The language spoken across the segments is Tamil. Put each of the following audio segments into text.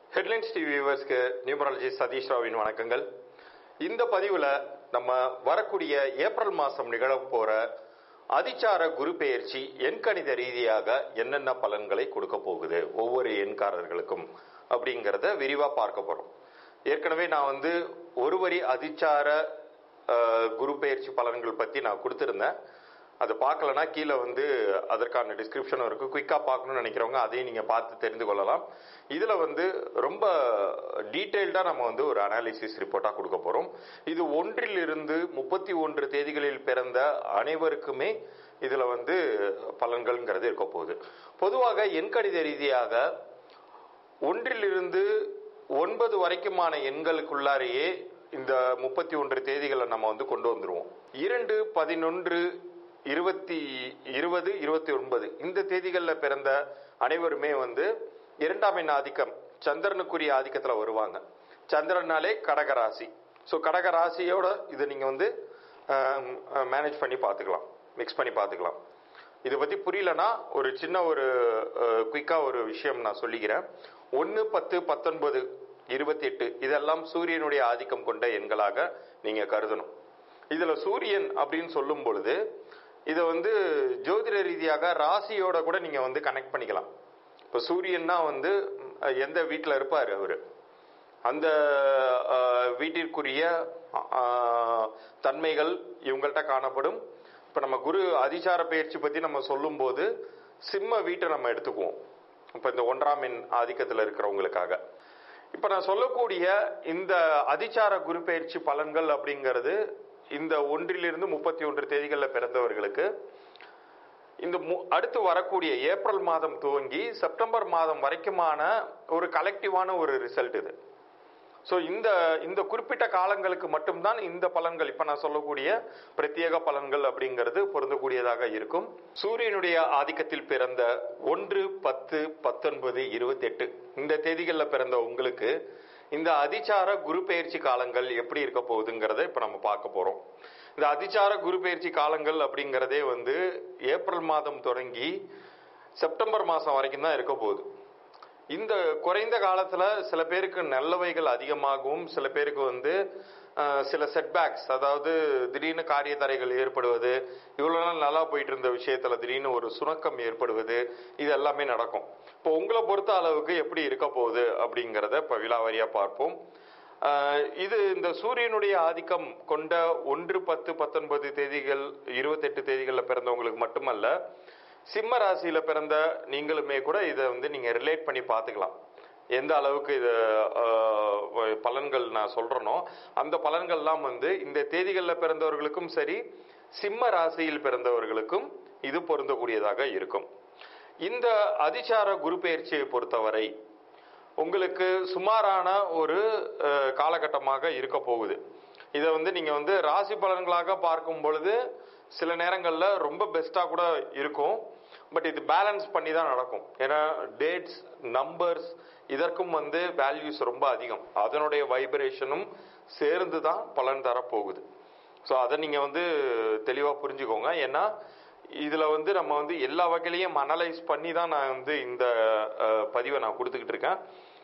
ஹெட்லைன்ஸ் டிவி வியூவர்ஸ்க்கு நியூமராலஜி சதீஷ் ராவின் வணக்கங்கள் இந்த பதிவில் நம்ம வரக்கூடிய ஏப்ரல் மாதம் நிகழப் போகிற அதிச்சார குரு பெயர்ச்சி எண்கணித ரீதியாக என்னென்ன பலன்களை கொடுக்க போகுது ஒவ்வொரு எண்காரர்களுக்கும் அப்படிங்கிறத விரிவாக பார்க்க போகிறோம் ஏற்கனவே நான் வந்து ஒரு வரி அதிச்சார அஹ், குரு பெயர்ச்சி பலன்கள் பற்றி நான் கொடுத்துருந்தேன் அதை பார்க்கலனா கீழே வந்து அதற்கான டிஸ்கிரிப்ஷனும் இருக்குது குயிக்காக பார்க்கணும்னு நினைக்கிறவங்க அதையும் நீங்கள் பார்த்து தெரிந்து கொள்ளலாம் இதில் வந்து ரொம்ப டீட்டெயில்டாக நம்ம வந்து ஒரு அனாலிசிஸ் ரிப்போர்ட்டாக கொடுக்க போகிறோம் இது ஒன்றிலிருந்து முப்பத்தி ஒன்று தேதிகளில் பிறந்த அனைவருக்குமே இதில் வந்து பலன்கள்ங்கிறது இருக்க போகுது பொதுவாக எண்கணித ரீதியாக ஒன்றிலிருந்து ஒன்பது வரைக்குமான எண்களுக்குள்ளாரையே இந்த முப்பத்தி ஒன்று தேதிகளை நம்ம வந்து கொண்டு வந்துருவோம் இரண்டு பதினொன்று இருபத்தி இருபது இருபத்தி ஒன்பது இந்த தேதிகளில் பிறந்த அனைவருமே வந்து இரண்டாம் எண் ஆதிக்கம் சந்திரனுக்குரிய ஆதிக்கத்தில் வருவாங்க சந்திரனாலே கடகராசி ஸோ கடகராசியோட இதை நீங்கள் வந்து மேனேஜ் பண்ணி பார்த்துக்கலாம் மிக்ஸ் பண்ணி பார்த்துக்கலாம் இதை பற்றி புரியலனா ஒரு சின்ன ஒரு குயிக்காக ஒரு விஷயம் நான் சொல்லிக்கிறேன் ஒன்று பத்து பத்தொன்பது இருபத்தி எட்டு இதெல்லாம் சூரியனுடைய ஆதிக்கம் கொண்ட எண்களாக நீங்கள் கருதணும் இதில் சூரியன் அப்படின்னு சொல்லும் பொழுது இதை வந்து ஜோதிட ரீதியாக ராசியோட கூட நீங்கள் வந்து கனெக்ட் பண்ணிக்கலாம் இப்போ சூரியன்னா வந்து அஹ், எந்த வீட்டில் இருப்பார் அவர் அந்த அஹ், வீட்டிற்குரிய அஹ், தன்மைகள் இவங்கள்ட்ட காணப்படும் இப்போ நம்ம குரு அதிசார பயிற்சி பற்றி நம்ம சொல்லும்போது சிம்ம வீட்டை நம்ம எடுத்துக்குவோம் இப்போ இந்த ஒன்றாம் எண் ஆதிக்கத்தில் இருக்கிறவங்களுக்காக இப்போ நான் சொல்லக்கூடிய இந்த அதிசார குரு பயிற்சி பலன்கள் அப்படிங்கிறது இந்த ஒன்றிலிருந்து முப்பத்தி ஒன்று தேதிகளில் பிறந்தவர்களுக்கு இந்த மு- அடுத்து வரக்கூடிய ஏப்ரல் மாதம் துவங்கி செப்டம்பர் மாதம் வரைக்குமான ஒரு கலெக்டிவான ஒரு ரிசல்ட் இது ஸோ இந்த இந்த குறிப்பிட்ட காலங்களுக்கு மட்டும்தான் இந்த பலன்கள் இப்போ நான் சொல்லக்கூடிய பிரத்யேக பலன்கள் அப்படிங்கிறது பொருந்தக்கூடியதாக இருக்கும் சூரியனுடைய ஆதிக்கத்தில் பிறந்த ஒன்று பத்து பத்தொன்பது இருபத்தெட்டு இந்த தேதிகளில் பிறந்த உங்களுக்கு இந்த அதிசார குரு பெயர்ச்சி காலங்கள் எப்படி இருக்க போகுதுங்கிறத இப்போ நம்ம பார்க்க போகிறோம் இந்த அதிசார குரு பெயர்ச்சி காலங்கள் அப்படிங்கிறதே வந்து ஏப்ரல் மாதம் தொடங்கி செப்டம்பர் மாதம் வரைக்கும் தான் இருக்க போகுது இந்த குறைந்த காலத்துல சில பேருக்கு நல்லவைகள் அதிகமாகவும் சில பேருக்கு வந்து அஹ், சில செட்பேக்ஸ் அதாவது திடீர்னு காரிய தடைகள் ஏற்படுவது இவ்வளவு நாள் நல்லா போயிட்டு இருந்த விஷயத்துல திடீர்னு ஒரு சுணக்கம் ஏற்படுவது இது எல்லாமே நடக்கும் இப்போ உங்களை பொறுத்த அளவுக்கு எப்படி இருக்க போகுது அப்படிங்கிறத இப்போ விலாவாரியா பார்ப்போம் அஹ், இது இந்த சூரியனுடைய ஆதிக்கம் கொண்ட ஒன்று பத்து பத்தொன்பது தேதிகள் இருபத்தெட்டு தேதிகளில் பிறந்தவங்களுக்கு மட்டுமல்ல சிம்ம ராசியில பிறந்த நீங்களுமே கூட இதை வந்து நீங்க ரிலேட் பண்ணி பார்த்துக்கலாம் எந்த அளவுக்கு இது ஆஹ், பலன்கள் நான் சொல்றேனோ அந்த பலன்கள்லாம் வந்து இந்த தேதிகளில் பிறந்தவர்களுக்கும் சரி சிம்ம ராசியில் பிறந்தவர்களுக்கும் இது பொருந்தக்கூடியதாக இருக்கும் இந்த அதிசார குரு பெயர்ச்சியை பொறுத்தவரை உங்களுக்கு சுமாரான ஒரு அஹ், காலகட்டமாக இருக்க போகுது இதை வந்து நீங்க வந்து ராசி பலன்களாக பார்க்கும் பொழுது சில நேரங்களில் ரொம்ப பெஸ்ட்டாக கூட இருக்கும் பட் இது பேலன்ஸ் பண்ணி தான் நடக்கும் ஏன்னா டேட்ஸ் நம்பர்ஸ் இதற்கும் வந்து வேல்யூஸ் ரொம்ப அதிகம் அதனுடைய வைப்ரேஷனும் சேர்ந்து தான் பலன் தரப்போகுது ஸோ அதை நீங்கள் வந்து தெளிவாக புரிஞ்சுக்கோங்க ஏன்னா இதில் வந்து நம்ம வந்து எல்லா வகையிலையும் அனலைஸ் பண்ணி தான் நான் வந்து இந்த அஹ், பதிவை நான் கொடுத்துக்கிட்டு இருக்கேன்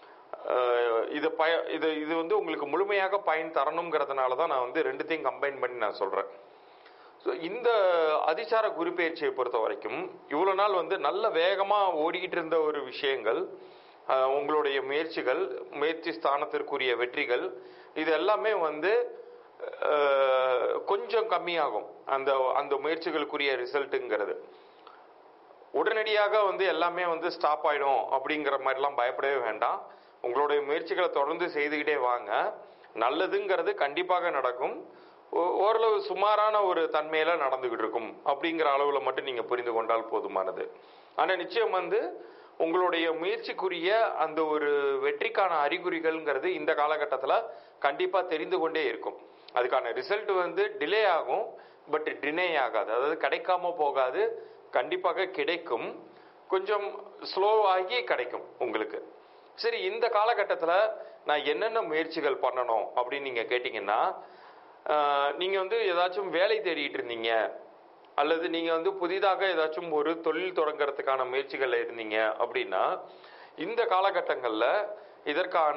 அஹ், இது பய இது இது வந்து உங்களுக்கு முழுமையாக பயன் தரணுங்கிறதுனால தான் நான் வந்து ரெண்டுத்தையும் கம்பைன் பண்ணி நான் சொல்கிறேன் ஸோ இந்த அதிசார குரு பயிற்சியை பொறுத்த வரைக்கும் இவ்வளோ நாள் வந்து நல்ல வேகமாக ஓடிக்கிட்டு இருந்த ஒரு விஷயங்கள் அஹ், உங்களுடைய முயற்சிகள் முயற்சி ஸ்தானத்திற்குரிய வெற்றிகள் இது எல்லாமே வந்து அஹ், கொஞ்சம் கம்மியாகும் அந்த அந்த முயற்சிகளுக்குரிய ரிசல்ட்டுங்கிறது உடனடியாக வந்து எல்லாமே வந்து ஸ்டாப் ஆயிடும் அப்படிங்கிற மாதிரிலாம் பயப்படவே வேண்டாம் உங்களுடைய முயற்சிகளை தொடர்ந்து செய்துக்கிட்டே வாங்க நல்லதுங்கிறது கண்டிப்பாக நடக்கும் ஓ- ஓரளவு சுமாரான ஒரு தன்மையில நடந்துகிட்டு இருக்கும் அப்படிங்கிற அளவுல மட்டும் நீங்க புரிந்து கொண்டால் போதுமானது ஆனா நிச்சயம் வந்து உங்களுடைய முயற்சிக்குரிய அந்த ஒரு வெற்றிக்கான அறிகுறிகள்ங்கிறது இந்த காலகட்டத்தில் கண்டிப்பா தெரிந்து கொண்டே இருக்கும் அதுக்கான ரிசல்ட் வந்து டிலே ஆகும் பட் டினே ஆகாது அதாவது கிடைக்காம போகாது கண்டிப்பாக கிடைக்கும் கொஞ்சம் ஸ்லோ ஆகி கிடைக்கும் உங்களுக்கு சரி இந்த காலகட்டத்தில் நான் என்னென்ன முயற்சிகள் பண்ணணும் அப்படின்னு நீங்கள் கேட்டிங்கன்னா ஆஹ், நீங்க வந்து ஏதாச்சும் வேலை தேடிட்டு இருந்தீங்க அல்லது நீங்க வந்து புதிதாக ஏதாச்சும் ஒரு தொழில் தொடங்குறதுக்கான முயற்சிகள்ல இருந்தீங்க அப்படின்னா இந்த காலகட்டங்கள்ல இதற்கான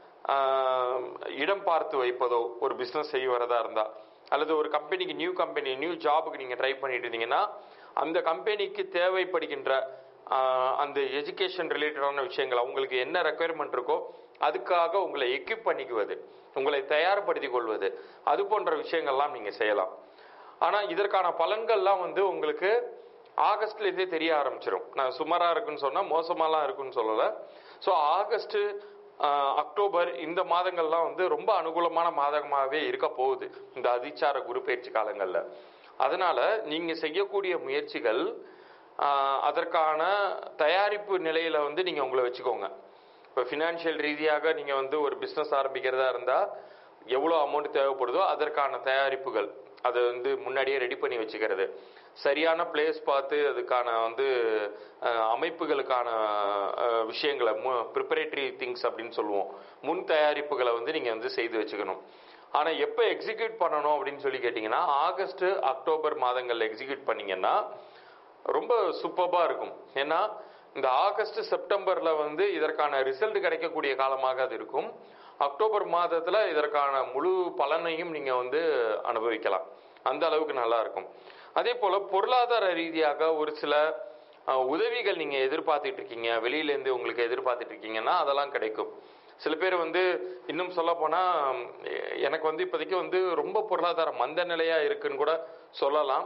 ஆஹ், இடம் பார்த்து வைப்பதோ ஒரு பிஸ்னஸ் செய்ய வரதா இருந்தா அல்லது ஒரு கம்பெனிக்கு நியூ கம்பெனி நியூ ஜாபுக்கு நீங்க ட்ரை பண்ணிட்டு இருந்தீங்கன்னா அந்த கம்பெனிக்கு தேவைப்படுகின்ற ஆஹ், அந்த எஜுகேஷன் ரிலேட்டடான விஷயங்கள் அவங்களுக்கு என்ன ரெக்குயர்மெண்ட் இருக்கோ அதுக்காக உங்களை எக்யூப் பண்ணிக்குவது உங்களை தயார்படுத்திக் கொள்வது அது போன்ற விஷயங்கள்லாம் நீங்க செய்யலாம் ஆனா இதற்கான பலன்கள்லாம் வந்து உங்களுக்கு ஆகஸ்ட்ல இருந்தே தெரிய ஆரம்பிச்சிடும் நான் சுமாரா இருக்குன்னு சொன்னா மோசமாலாம் இருக்குன்னு சொல்லல ஸோ ஆகஸ்ட் ஆஹ், அக்டோபர் இந்த மாதங்கள்லாம் வந்து ரொம்ப அனுகூலமான மாதமாகவே இருக்க போகுது இந்த அதிச்சார குரு பயிற்சி காலங்கள்ல அதனால நீங்க செய்யக்கூடிய முயற்சிகள் ஆஹ், அதற்கான தயாரிப்பு நிலையில வந்து நீங்க உங்களை வச்சுக்கோங்க இப்போ ஃபினான்ஷியல் ரீதியாக நீங்கள் வந்து ஒரு பிஸ்னஸ் ஆரம்பிக்கிறதா இருந்தால் எவ்வளோ அமௌண்ட் தேவைப்படுதோ அதற்கான தயாரிப்புகள் அதை வந்து முன்னாடியே ரெடி பண்ணி வச்சுக்கிறது சரியான பிளேஸ் பார்த்து அதுக்கான வந்து அஹ், அமைப்புகளுக்கான அஹ், விஷயங்களை ப்ரிப்பரேட்டரி திங்ஸ் அப்படின்னு சொல்லுவோம் முன் தயாரிப்புகளை வந்து நீங்கள் வந்து செய்து வச்சுக்கணும் ஆனால் எப்போ எக்ஸிக்யூட் பண்ணணும் அப்படின்னு சொல்லி கேட்டிங்கன்னா ஆகஸ்ட் அக்டோபர் மாதங்களில் எக்ஸிக்யூட் பண்ணீங்கன்னா ரொம்ப சூப்பராக இருக்கும் ஏன்னா இந்த ஆகஸ்ட் செப்டம்பர்ல வந்து இதற்கான ரிசல்ட் கிடைக்கக்கூடிய காலமாக அது இருக்கும் அக்டோபர் மாதத்துல இதற்கான முழு பலனையும் நீங்க வந்து அனுபவிக்கலாம் அந்த அளவுக்கு நல்லா இருக்கும் அதே போல பொருளாதார ரீதியாக ஒரு சில அஹ், உதவிகள் நீங்க எதிர்பார்த்துட்டு இருக்கீங்க வெளியில இருந்து உங்களுக்கு எதிர்பார்த்துட்டு இருக்கீங்கன்னா அதெல்லாம் கிடைக்கும் சில பேர் வந்து இன்னும் சொல்ல போனா உம், எனக்கு வந்து இப்போதைக்கு வந்து ரொம்ப பொருளாதார மந்த நிலையா இருக்குன்னு கூட சொல்லலாம்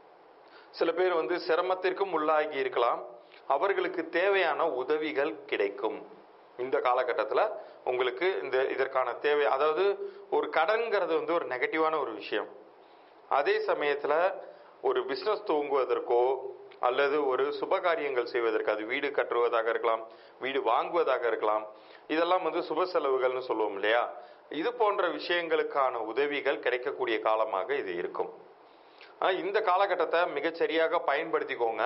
சில பேர் வந்து சிரமத்திற்கும் உள்ளாகி இருக்கலாம் அவர்களுக்கு தேவையான உதவிகள் கிடைக்கும் இந்த காலகட்டத்தில் உங்களுக்கு இந்த இதற்கான தேவை அதாவது ஒரு கடன்கிறது வந்து ஒரு நெகட்டிவான ஒரு விஷயம் அதே சமயத்தில் ஒரு பிஸ்னஸ் துவங்குவதற்கோ அல்லது ஒரு சுபகாரியங்கள் செய்வதற்கு அது வீடு கட்டுவதாக இருக்கலாம் வீடு வாங்குவதாக இருக்கலாம் இதெல்லாம் வந்து சுப செலவுகள்னு சொல்லுவோம் இல்லையா இது போன்ற விஷயங்களுக்கான உதவிகள் கிடைக்கக்கூடிய காலமாக இது இருக்கும் ஆஹ் இந்த காலகட்டத்தை மிகச்சரியாக பயன்படுத்திக்கோங்க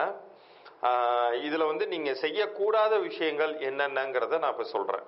ஆஹ் இதுல வந்து நீங்க செய்யக்கூடாத விஷயங்கள் என்னென்னங்கிறத நான் இப்ப சொல்றேன்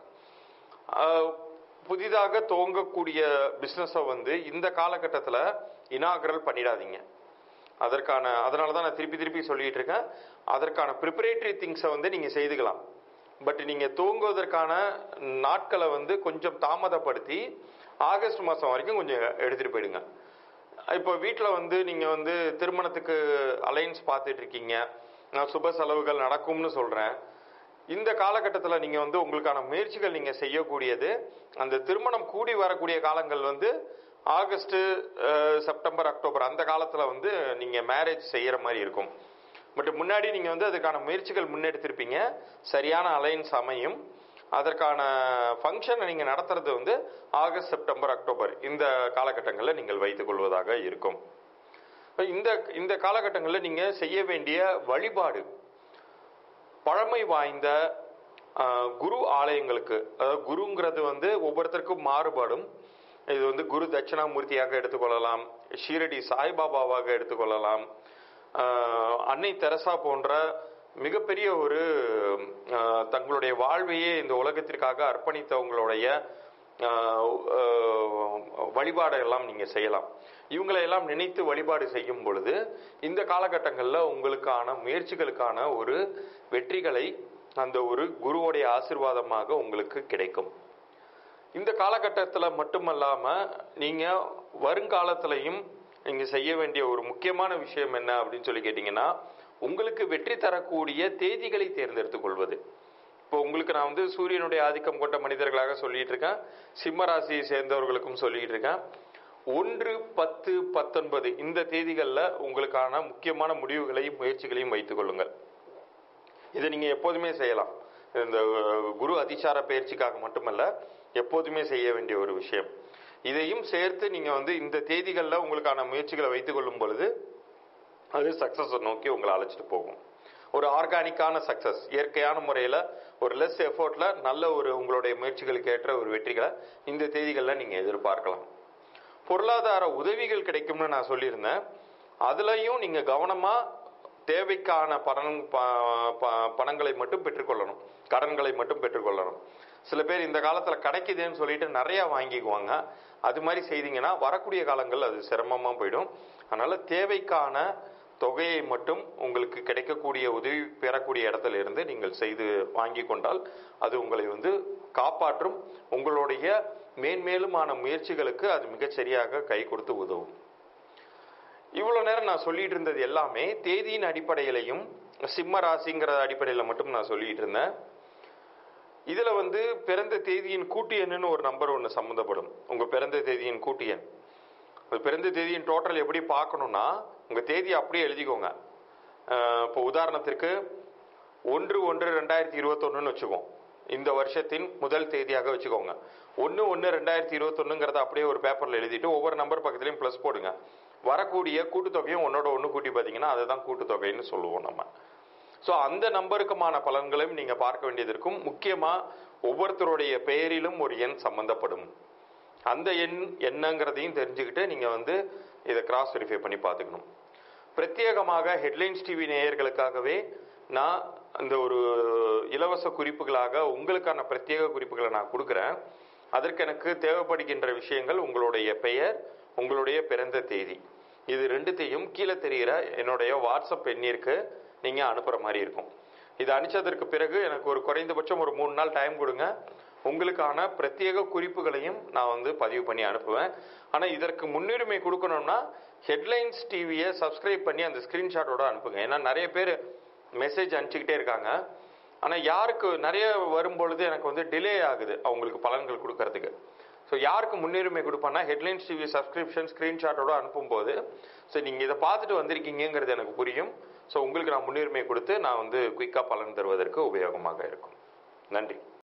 ஆஹ் புதிதாக துவங்கக்கூடிய பிசினஸை வந்து இந்த காலகட்டத்தில் இனாகரல் பண்ணிடாதீங்க அதற்கான அதனால தான் நான் திருப்பி திருப்பி சொல்லிட்டு இருக்கேன் அதற்கான ப்ரிப்பரேட்டரி திங்ஸை வந்து நீங்கள் செய்துக்கலாம் பட் நீங்கள் துவங்குவதற்கான நாட்களை வந்து கொஞ்சம் தாமதப்படுத்தி ஆகஸ்ட் மாதம் வரைக்கும் கொஞ்சம் எடுத்துகிட்டு போயிடுங்க இப்போ வீட்டில் வந்து நீங்கள் வந்து திருமணத்துக்கு அலைன்ஸ் பார்த்துட்டு இருக்கீங்க நான் சுப செலவுகள் நடக்கும்னு சொல்கிறேன் இந்த காலகட்டத்தில் நீங்கள் வந்து உங்களுக்கான முயற்சிகள் நீங்கள் செய்யக்கூடியது அந்த திருமணம் கூடி வரக்கூடிய காலங்கள் வந்து ஆகஸ்ட் அஹ், செப்டம்பர் அக்டோபர் அந்த காலத்தில் வந்து நீங்கள் மேரேஜ் செய்கிற மாதிரி இருக்கும் பட் முன்னாடி நீங்கள் வந்து அதுக்கான முயற்சிகள் முன்னெடுத்திருப்பீங்க சரியான அலைன்ஸ் அமையும் அதற்கான ஃபங்க்ஷனை நீங்கள் நடத்துறது வந்து ஆகஸ்ட் செப்டம்பர் அக்டோபர் இந்த காலகட்டங்களில் நீங்கள் வைத்துக் கொள்வதாக இருக்கும் இப்ப இந்த இந்த காலகட்டங்களில் நீங்கள் செய்ய வேண்டிய வழிபாடு பழமை வாய்ந்த ஆஹ், குரு ஆலயங்களுக்கு அதாவது குருங்கிறது வந்து ஒவ்வொருத்தருக்கும் மாறுபடும் இது வந்து குரு தட்சிணாமூர்த்தியாக எடுத்துக்கொள்ளலாம் ஷீரடி சாய்பாபாவாக எடுத்துக்கொள்ளலாம் ஆஹ், அன்னை தெரசா போன்ற மிகப்பெரிய ஒரு ஆஹ், தங்களுடைய வாழ்வையே இந்த உலகத்திற்காக அர்ப்பணித்தவங்களுடைய ஆஹ், ஆஹ், வழிபாடெல்லாம் நீங்க செய்யலாம் இவங்களை எல்லாம் நினைத்து வழிபாடு செய்யும் பொழுது இந்த காலகட்டங்களில் உங்களுக்கான முயற்சிகளுக்கான ஒரு வெற்றிகளை அந்த ஒரு குருவுடைய ஆசிர்வாதமாக உங்களுக்கு கிடைக்கும் இந்த காலகட்டத்தில் மட்டுமல்லாம நீங்க வருங்காலத்திலையும் நீங்க செய்ய வேண்டிய ஒரு முக்கியமான விஷயம் என்ன அப்படின்னு சொல்லி கேட்டீங்கன்னா உங்களுக்கு வெற்றி தரக்கூடிய தேதிகளை தேர்ந்தெடுத்துக் கொள்வது இப்போ உங்களுக்கு நான் வந்து சூரியனுடைய ஆதிக்கம் கொண்ட மனிதர்களாக சொல்லிட்டு இருக்கேன் சிம்ம ராசியை சேர்ந்தவர்களுக்கும் சொல்லிட்டு இருக்கேன் ஒன்று பத்து பத்தொன்பது இந்த தேதிகளில் உங்களுக்கான முக்கியமான முடிவுகளையும் முயற்சிகளையும் வைத்துக் கொள்ளுங்கள் இதை நீங்க எப்போதுமே செய்யலாம் இந்த அஹ், குரு அதிசார பயிற்சிக்காக மட்டுமல்ல எப்போதுமே செய்ய வேண்டிய ஒரு விஷயம் இதையும் சேர்த்து நீங்க வந்து இந்த தேதிகளில் உங்களுக்கான முயற்சிகளை வைத்துக் கொள்ளும் பொழுது அது சக்சஸ் நோக்கி உங்களை அழைச்சிட்டு போகும் ஒரு ஆர்கானிக்கான சக்சஸ் இயற்கையான முறையில் ஒரு லெஸ் எஃபோர்ட்ல நல்ல ஒரு உங்களுடைய முயற்சிகளுக்கு ஏற்ற ஒரு வெற்றிகளை இந்த தேதிகளில் நீங்க எதிர்பார்க்கலாம் பொருளாதார உதவிகள் கிடைக்கும்னு நான் சொல்லியிருந்தேன் அதுலயும் நீங்க கவனமா தேவைக்கான பணம் ப- ப- பணங்களை மட்டும் பெற்றுக்கொள்ளணும் கடன்களை மட்டும் பெற்றுக்கொள்ளணும் சில பேர் இந்த காலத்துல கிடைக்குதுன்னு சொல்லிட்டு நிறைய வாங்கிக்குவாங்க அது மாதிரி செய்தீங்கன்னா வரக்கூடிய காலங்கள் அது சிரமமா போயிடும் அதனால தேவைக்கான தொகையை மட்டும் உங்களுக்கு கிடைக்கக்கூடிய உதவி பெறக்கூடிய இடத்துல இருந்து நீங்கள் செய்து வாங்கி கொண்டால் அது உங்களை வந்து காப்பாற்றும் உங்களுடைய மேன்மேலுமான முயற்சிகளுக்கு அது மிகச் சரியாக கை கொடுத்து உதவும் இவ்வளவு நேரம் நான் சொல்லிட்டு இருந்தது எல்லாமே தேதியின் அடிப்படையிலையும் சிம்ம ராசிங்கிற அடிப்படையில் மட்டும் நான் சொல்லிட்டு இருந்தேன் இதுல வந்து பிறந்த தேதியின் கூட்டு எண்ணுன்னு ஒரு நம்பர் ஒன்று சம்மந்தப்படும் உங்க பிறந்த தேதியின் கூட்டு எண் அது பிறந்த தேதியின் டோட்டல் எப்படி பார்க்கணும்னா உங்க தேதியை அப்படியே எழுதிக்கோங்க அஹ் இப்போ உதாரணத்திற்கு ஒன்று ஒன்று ரெண்டாயிரத்தி இருபத்தொன்னுன்னு வச்சுக்கோம் இந்த வருஷத்தின் முதல் தேதியாக வச்சுக்கோங்க ஒன்று ஒன்று ரெண்டாயிரத்தி இருபத்தொன்னுங்கிறத அப்படியே ஒரு பேப்பரில் எழுதிட்டு ஒவ்வொரு நம்பர் பக்கத்துலையும் ப்ளஸ் போடுங்க வரக்கூடிய கூட்டுத்தொகையும் ஒன்னோட ஒன்று கூட்டி பார்த்தீங்கன்னா அதுதான் கூட்டுத்தொகைன்னு சொல்லுவோம் நம்ம ஸோ அந்த நம்பருக்குமான பலன்களையும் நீங்க பார்க்க வேண்டியது இருக்கும் முக்கியமா ஒவ்வொருத்தருடைய பெயரிலும் ஒரு எண் சம்பந்தப்படும் அந்த எண் என்னங்கிறதையும் தெரிஞ்சுக்கிட்டு நீங்க வந்து இதை கிராஸ் வெரிஃபை பண்ணி பார்த்துக்கணும் பிரத்யேகமாக ஹெட்லைன்ஸ் டிவி நேயர்களுக்காகவே நான் இந்த ஒரு இலவச குறிப்புகளாக உங்களுக்கான பிரத்யேக குறிப்புகளை நான் கொடுக்குறேன் அதற்கு எனக்கு தேவைப்படுகின்ற விஷயங்கள் உங்களுடைய பெயர் உங்களுடைய பிறந்த தேதி இது ரெண்டுத்தையும் கீழே தெரிகிற என்னுடைய வாட்ஸ்அப் எண்ணிற்கு நீங்க அனுப்புற மாதிரி இருக்கும் இது அனுப்பிச்சதற்கு பிறகு எனக்கு ஒரு குறைந்தபட்சம் ஒரு மூணு நாள் டைம் கொடுங்க உங்களுக்கான பிரத்யேக குறிப்புகளையும் நான் வந்து பதிவு பண்ணி அனுப்புவேன் ஆனா இதற்கு முன்னுரிமை கொடுக்கணும்னா ஹெட்லைன்ஸ் டிவியை சப்ஸ்கிரைப் பண்ணி அந்த ஸ்கிரீன்ஷாட்டோட அனுப்புங்க ஏன்னா நிறைய பேர் மெசேஜ் அனுப்பிச்சிக்கிட்டே இருக்காங்க ஆனா யாருக்கு நிறைய வரும்பொழுது எனக்கு வந்து டிலே ஆகுது அவங்களுக்கு பலன்கள் கொடுக்கறதுக்கு ஸோ யாருக்கு முன்னுரிமை கொடுப்பேன்னா ஹெட்லைன்ஸ் டிவி சப்ஸ்கிரிப்ஷன் ஸ்க்ரீன்ஷாட்டோட அனுப்பும்போது ஸோ நீங்கள் இதை பார்த்துட்டு வந்திருக்கீங்கிறது எனக்கு புரியும் ஸோ உங்களுக்கு நான் முன்னுரிமை கொடுத்து நான் வந்து குயிக்காக பலன் தருவதற்கு உபயோகமாக இருக்கும் நன்றி